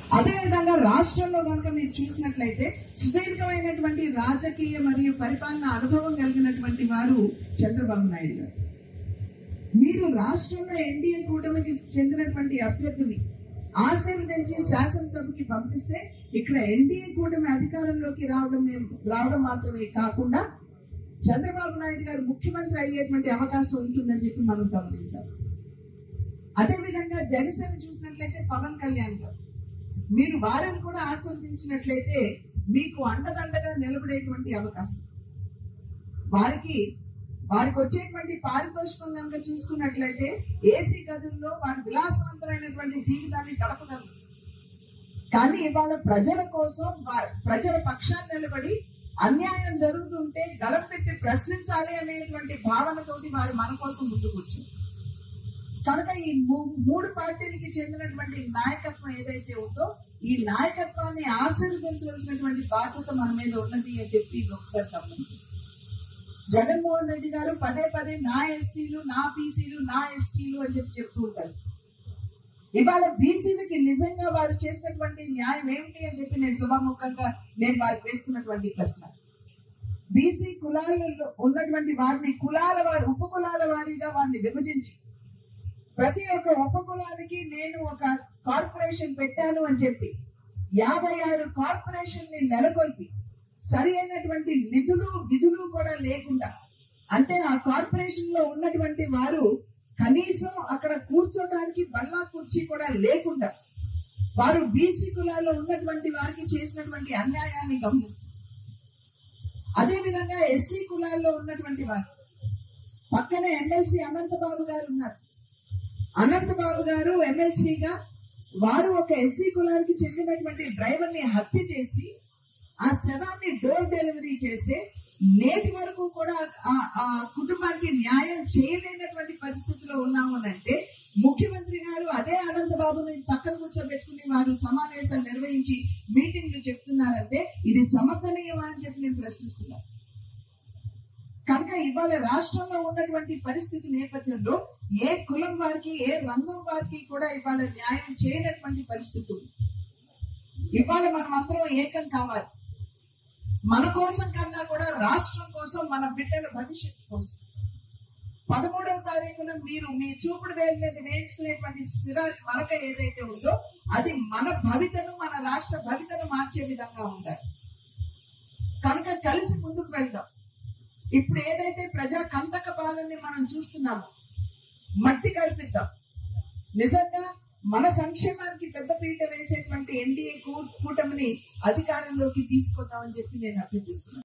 అదేవిధంగా రాష్ట్రంలో కనుక మీరు చూసినట్లయితే సుదీర్ఘమైనటువంటి రాజకీయ మరియు పరిపాలన అనుభవం కలిగినటువంటి వారు చంద్రబాబు నాయుడు గారు మీరు రాష్ట్రంలో ఎన్డీఏ కూటమికి చెందినటువంటి అభ్యర్థిని ఆశీర్వదించి శాసనసభకి పంపిస్తే ఇక్కడ ఎన్డీఏ కూటమి అధికారంలోకి రావడం రావడం మాత్రమే కాకుండా చంద్రబాబు నాయుడు గారు ముఖ్యమంత్రి అయ్యేటువంటి అవకాశం ఉంటుందని చెప్పి మనం గమనించాలి అదేవిధంగా జనసేన చూసినట్లయితే పవన్ కళ్యాణ్ గారు మీరు వారిని కూడా ఆశీర్వదించినట్లయితే మీకు అండదండగా నిలబడేటువంటి అవకాశం వారికి వారికి వచ్చేటువంటి పారితోషికం కనుక చూసుకున్నట్లయితే ఏసీ గదుల్లో వారి విలాసవంతమైనటువంటి జీవితాన్ని గడపగలరు కానీ ఇవాళ ప్రజల కోసం వా- ప్రజల పక్షాన్ని నిలబడి అన్యాయం జరుగుతుంటే గలం పెట్టి ప్రశ్నించాలి అనేటువంటి భావనతోటి వారు మన కోసం ముందుకొచ్చారు కనుక ఈ మూ- మూడు పార్టీలకి చెందినటువంటి నాయకత్వం ఏదైతే ఉందో ఈ నాయకత్వాన్ని ఆశీర్వదించవలసినటువంటి బాధ్యత మన మీద ఉన్నది అని చెప్పి ఒకసారి గమనించారు జగన్మోహన్ రెడ్డి గారు పదే పదే నా ఎస్సీలు నా బీసీలు నా ఎస్టీలు అని చెప్పి చెప్తూ ఉంటారు ఇవాళ బీసీలకి నిజంగా వారు చేసినటువంటి న్యాయం ఏమిటి అని చెప్పి నేను సభాముఖంగా నేను వారికి వేస్తున్నటువంటి ప్రశ్న బీసీ కులాలలో ఉన్నటువంటి వారిని కులాల వారి ఉప కులాల వారీగా వారిని విభజించి ప్రతి ఒక్క ఉపకులానికి నేను ఒక కార్పొరేషన్ పెట్టాను అని చెప్పి యాభై ఆరు కార్పొరేషన్ ని నెలకొల్పి సరి అయినటువంటి నిధులు విధులు కూడా లేకుండా అంటే ఆ కార్పొరేషన్ లో ఉన్నటువంటి వారు కనీసం అక్కడ కూర్చోడానికి బల్లా కుర్చీ కూడా లేకుండా వారు బీసీ కులాల్లో ఉన్నటువంటి వారికి చేసినటువంటి అన్యాయాన్ని గమనించారు అదే విధంగా ఎస్సీ కులాల్లో ఉన్నటువంటి వారు పక్కనే ఎమ్మెల్సీ అనంతబాబు గారు ఉన్నారు అనంతబాబు గారు ఎమ్మెల్సీగా వారు ఒక ఎస్సీ కులానికి చెందినటువంటి డ్రైవర్ ని హత్య చేసి ఆ శవాన్ని డోర్ డెలివరీ చేస్తే నేటి వరకు కూడా ఆ- ఆ కుటుంబానికి న్యాయం చేయలేనటువంటి పరిస్థితిలో ఉన్నాము అని అంటే ముఖ్యమంత్రి గారు అదే అనంతబాబుని పక్కన కూర్చోబెట్టుకుని వారు సమావేశాలు నిర్వహించి మీటింగ్లు చెప్తున్నారంటే ఇది సమర్థనీయమా అని చెప్పి నేను ప్రశ్నిస్తున్నాను కనుక ఇవాళ రాష్ట్రంలో ఉన్నటువంటి పరిస్థితి నేపథ్యంలో ఏ కులం వారికి ఏ రంగం వారికి కూడా ఇవాళ న్యాయం చేయనటువంటి పరిస్థితి ఉంది ఇవాళ మనం అందరం ఏకం కావాలి మన కోసం కన్నా కూడా రాష్ట్రం కోసం మన బిడ్డల భవిష్యత్తు కోసం పదమూడవ తారీఖున మీరు మీ చూపుడు వేలు మీద వేయించుకునేటువంటి సిరారి మరక ఏదైతే ఉందో అది మన భవితను మన రాష్ట్ర భవితను మార్చే విధంగా ఉండాలి కనుక కలిసి ముందుకు వెళ్దాం ఇప్పుడు ఏదైతే ప్రజా కంటక పాలనని మనం చూస్తున్నామో మట్టి కల్పిద్దాం నిజంగా మన సంక్షేమానికి పెద్ద పీట వేసేటువంటి ఎన్డీఏ కూటమిని అధికారంలోకి తీసుకొద్దామని చెప్పి నేను అభ్యర్థిస్తున్నాను